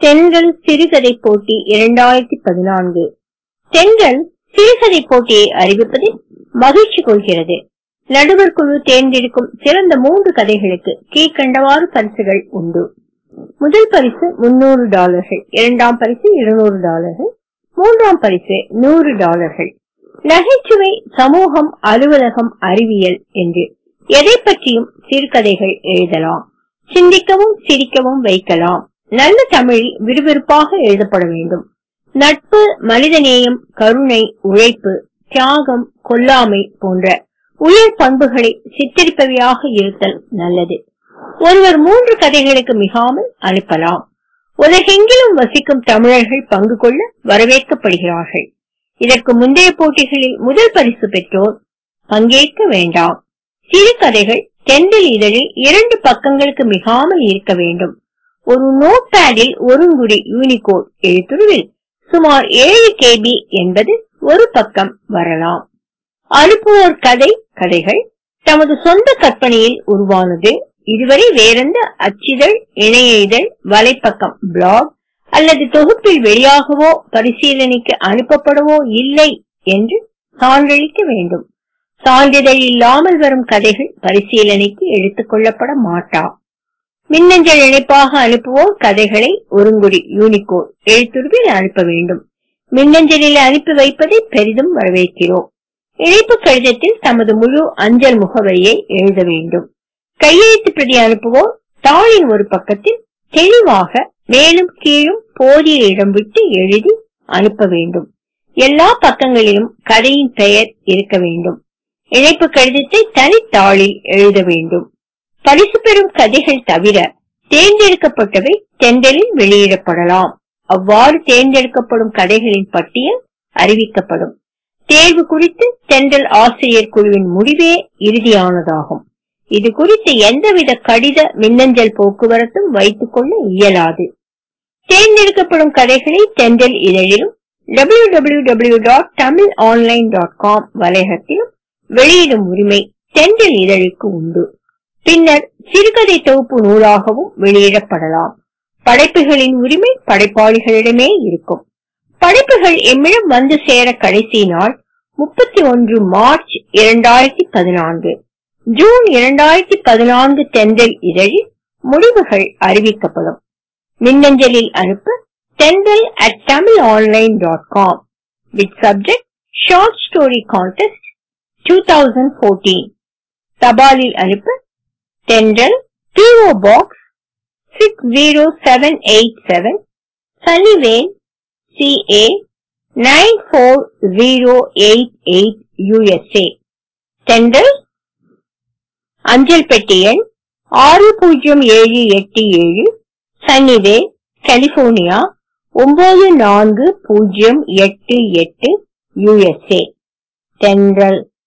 தென்றல் சிறுகதை போட்டி இரண்டாயிரத்தி பதினான்கு தென்றல் சிறுகதை போட்டியை அறிவிப்பதில் மகிழ்ச்சி கொள்கிறது நடுவர் குழு தேர்ந்தெடுக்கும் சிறந்த மூன்று கதைகளுக்கு கீழ்கண்டவாறு பரிசுகள் உண்டு முதல் பரிசு முன்னூறு டாலர்கள் இரண்டாம் பரிசு இருநூறு டாலர்கள் மூன்றாம் பரிசு நூறு டாலர்கள் நகைச்சுவை சமூகம் அலுவலகம் அறிவியல் என்று எதை பற்றியும் சிறுகதைகள் எழுதலாம் சிந்திக்கவும் சிரிக்கவும் வைக்கலாம் நல்ல தமிழில் விறுவிறுப்பாக எழுதப்பட வேண்டும் நட்பு மனிதநேயம் கருணை உழைப்பு தியாகம் கொல்லாமை போன்ற உயர் பண்புகளை சித்தரிப்பவையாக இருத்தல் நல்லது ஒருவர் மூன்று கதைகளுக்கு மிகாமல் அனுப்பலாம் உலகெங்கிலும் வசிக்கும் தமிழர்கள் பங்கு கொள்ள வரவேற்கப்படுகிறார்கள் இதற்கு முந்தைய போட்டிகளில் முதல் பரிசு பெற்றோர் பங்கேற்க வேண்டாம் சிறு கதைகள் தென்றல் இதழில் இரண்டு பக்கங்களுக்கு மிகாமல் இருக்க வேண்டும் ஒரு நோட் பேடில் ஒருங்குறி யூனிகோட் எழுத்துருவில் சுமார் ஏழு கேபி என்பது ஒரு பக்கம் வரலாம் அனுப்புவோர் கதை கதைகள் தமது சொந்த கற்பனையில் உருவானது இதுவரை வேறெந்த அச்சிதழ் இணைய இதழ் வலைப்பக்கம் பிளாக் அல்லது தொகுப்பில் வெளியாகவோ பரிசீலனைக்கு அனுப்பப்படவோ இல்லை என்று சான்றளிக்க வேண்டும் சான்றிதழ் இல்லாமல் வரும் கதைகள் பரிசீலனைக்கு எடுத்துக் கொள்ளப்பட மாட்டா மின்னஞ்சல் இணைப்பாக அனுப்புவோர் கதைகளை ஒருங்குறி யூனிகோட் எழுத்துருவில் அனுப்ப வேண்டும் மின்னஞ்சலில் அனுப்பி வைப்பதை பெரிதும் வரவேற்கிறோம் இணைப்பு கடிதத்தில் தமது முழு அஞ்சல் முகவரியை எழுத வேண்டும் கையெழுத்து பிரதி அனுப்புவோர் தாளின் ஒரு பக்கத்தில் தெளிவாக மேலும் கீழும் போதிய இடம் விட்டு எழுதி அனுப்ப வேண்டும் எல்லா பக்கங்களிலும் கதையின் பெயர் இருக்க வேண்டும் இணைப்பு கடிதத்தை தனித்தாளில் எழுத வேண்டும் பரிசு பெறும் கதைகள் தவிர தேர்ந்தெடுக்கப்பட்டவை தென்றலில் வெளியிடப்படலாம் அவ்வாறு தேர்ந்தெடுக்கப்படும் கதைகளின் பட்டியல் அறிவிக்கப்படும் தேர்வு குறித்து தென்றல் ஆசிரியர் குழுவின் முடிவே இறுதியானதாகும் இது குறித்து எந்தவித கடித மின்னஞ்சல் போக்குவரத்தும் வைத்துக் கொள்ள இயலாது தேர்ந்தெடுக்கப்படும் கதைகளை தென்றல் இதழிலும் W W W dot Tamil online dot com வலையகத்திலும் வெளியிடும் உரிமை தென்றல் இதழுக்கு உண்டு பின்னர் சிறுகதை தொகுப்பு நூலாகவும் வெளியிடப்படலாம் படைப்புகளின் உரிமை படைப்பாளிகளிடமே இருக்கும் படைப்புகள் எம்மிடம் வந்து சேர கடைசி நாள் முப்பத்தி ஒன்று மார்ச் இரண்டாயிரத்தி பதினான்கு ஜூன் இரண்டாயிரத்தி பதினான்கு தென்றல் இதழில் முடிவுகள் அறிவிக்கப்படும் மின்னஞ்சலில் அனுப்ப Thendral at Tamil online dot com with subject short story contest two thousand fourteen தபாலில் அனுப்ப Thendral PO box six zero seven eight seven Sunnyvale CA nine four zero eight eight USA Thendral அஞ்சல் பெட்டி எண் ஆறு பூஜ்ஜியம் ஏழு எட்டு ஏழு சன்னிவே கலிபோர்னியா ஒன்பது நான்கு பூஜ்ஜியம் எட்டு எட்டு யூஎஸ்ஏ தென்றல்